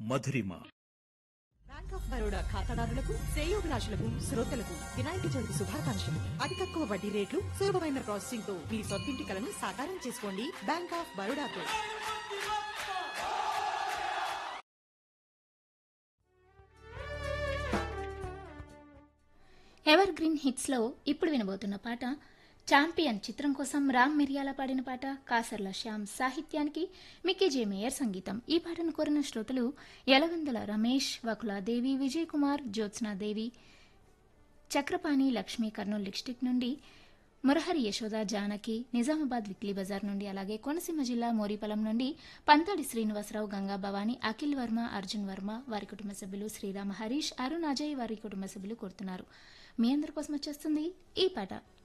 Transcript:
Madhurima bank of Baroda ఖాతాదారులకు శ్రేయోభిలాషులకు శ్రోతలకు వినాయక చవితి శుభాకాంక్షలు అతి తక్కువ వడ్డీ రేట్లు సులభమైన ప్రాసెసింగ్ తో మీ సొంతింటి కలను సాకారం చేసుకోండి బ్యాంక్ ఆఫ్ బరోడాతో ఎవర్ గ్రీన్ హిట్స్లో ఇప్పుడు వినబోతున్న పాట ఛాంపియన్ చిత్రం కోసం రామ్ మిరియాల పాడిన పాట కాసర్ల శ్యామ్ సాహిత్యానికి మిక్కీ జే మేయర్ సంగీతం ఈ పాటను కోరిన శ్రోతలు యలవందల రమేష్ వకులాదేవి విజయ్ కుమార్ జ్యోత్స్నాదేవి చక్రపాణి లక్ష్మీ కర్నూలు డిస్టిక్ నుండి మురహరి యశోద జానకి నిజామాబాద్ విక్లీ బజార్ నుండి అలాగే కోనసీమ జిల్లా మోరీపలం నుండి పంతోడి శ్రీనివాసరావు గంగా భవాని అఖిల్ వర్మ అర్జున్ వర్మ వారి కుటుంబ సభ్యులు శ్రీరామ హరీష్ అరుణ్ అజయ్ వారి కుటుంబ సభ్యులు కోరుతున్నారు మీ అందరి కోసం వచ్చేస్తుంది ఈ పాట